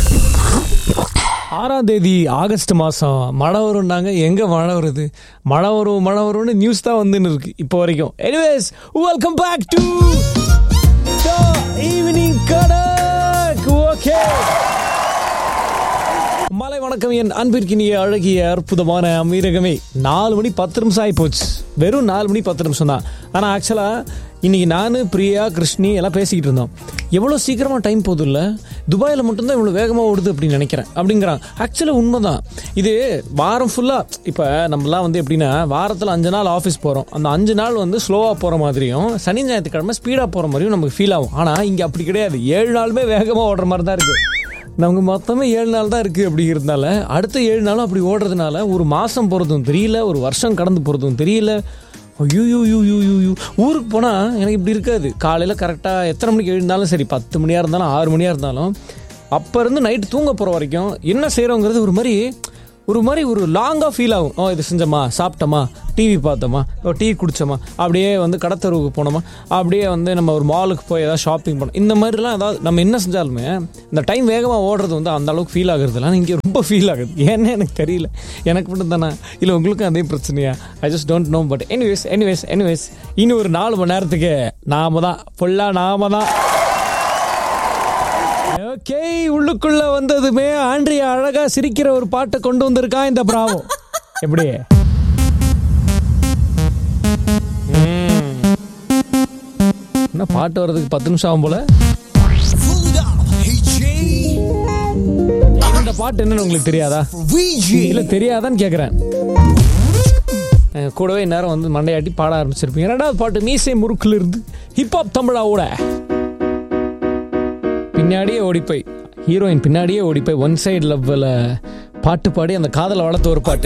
ஆறாம் தேதி ஆகஸ்ட் மாதம் மழை வரும்னாங்க எங்கே மழை வருது மழை வரும் மழை வரும்னு நியூஸ் தான் வந்துன்னு இருக்கு இப்போ வரைக்கும் anyways welcome back to evening கடக் ஓகே மாலை வணக்கம் என் அன்பிற்கினிய அழகிய அற்புதமான அமீரகமே நாலு மணி பத்து நிமிஷம் ஆகி போச்சு வெறும் நாலு மணி பத்து நிமிஷம் தான் ஆனால் ஆக்சுவலாக இன்னைக்கு நான் பிரியா கிருஷ்ணி எல்லாம் பேசிக்கிட்டு இருந்தோம் எவ்வளோ சீக்கிரமாக டைம் போகுது இல்லை துபாயில் மட்டும்தான் இவ்வளோ வேகமாக ஓடுது அப்படின்னு நினைக்கிறேன் அப்படிங்கிறான் ஆக்சுவலாக உண்மைதான் இது வாரம் ஃபுல்லாக இப்போ நம்மலாம் வந்து எப்படின்னா வாரத்தில் அஞ்சு நாள் ஆஃபீஸ் போகிறோம் அந்த அஞ்சு நாள் வந்து ஸ்லோவாக போகிற மாதிரியும் சனி ஞாயிற்றுக்கிழமை ஸ்பீடாக போகிற மாதிரியும் நமக்கு ஃபீல் ஆகும் ஆனால் இங்கே அப்படி கிடையாது ஏழு நாளுமே வேகமாக ஓடுற மாதிரி தான் இருக்குது நமக்கு மொத்தமே ஏழு நாள் தான் இருக்குது அப்படிங்கிறதுனால அடுத்த ஏழு நாளும் அப்படி ஓடுறதுனால ஒரு மாதம் போகிறதும் தெரியல ஒரு வருஷம் கடந்து போகிறதும் தெரியல ஐயோ யூ யூ யூ யூ யூ ஊருக்கு போனால் எனக்கு இப்படி இருக்காது காலையில் கரெக்டாக எத்தனை மணிக்கு எழுந்தாலும் சரி பத்து மணியாக இருந்தாலும் ஆறு மணியாக இருந்தாலும் அப்போ இருந்து நைட்டு தூங்க போகிற வரைக்கும் என்ன செய்கிறோங்கிறது ஒரு மாதிரி ஒரு மாதிரி ஒரு லாங்காக ஃபீல் ஆகும் ஓ இது செஞ்சோமா சாப்பிட்டோமா டிவி பார்த்தோமா ஓ டீ குடிச்சோமா அப்படியே வந்து கடத்தருவுக்கு போனோமா அப்படியே வந்து நம்ம ஒரு மாலுக்கு போய் ஏதாவது ஷாப்பிங் பண்ணோம் இந்த மாதிரிலாம் ஏதாவது நம்ம என்ன செஞ்சாலுமே இந்த டைம் வேகமாக ஓடுறது வந்து அந்த அளவுக்கு ஃபீல் ஆகுறதுல இங்கே ரொம்ப ஃபீல் ஆகுது ஏன்னு எனக்கு தெரியல எனக்கு மட்டும் தானே இல்லை உங்களுக்கும் அதே பிரச்சனையா I just don't know but anyways anyways anyways இன்னும் ஒரு நாலு மணி நேரத்துக்கு நாம தான் ஃபுல்லாக நாம தான் ஓகே உள்ளுக்குள்ள வந்ததுமே ஆண்ட்ரியா அழகா சிரிக்கிற ஒரு பாட்டை கொண்டு வந்திருக்கான் இந்த பிராவோ எப்படி ம். என்ன பாட்டு வர்றதுக்கு பத்து நிமிஷம் ஆகும் போல Pull it up, hey Jay. இந்த பாட்டு என்னன்னு உங்களுக்கு தெரியாதா VG. இல்ல தெரியாதான்னு கேக்குறேன் அஹ் கூடவே நேரம் வந்து மண்டையாட்டி பாட ஆரம்பிச்சிருப்பீங்க ரெண்டாவது பாட்டு மீசை முறுக்குல இருந்து ஹிப்ஹாப் தமிழாவோட பின்னாடியே ஓடிப்போய் ஹீரோயின் பின்னாடியே ஓடிப்போய் ஒன் சைடு லவ்வில் பாட்டு பாடி அந்த காதலை வளர்த்த ஒரு பாட்டு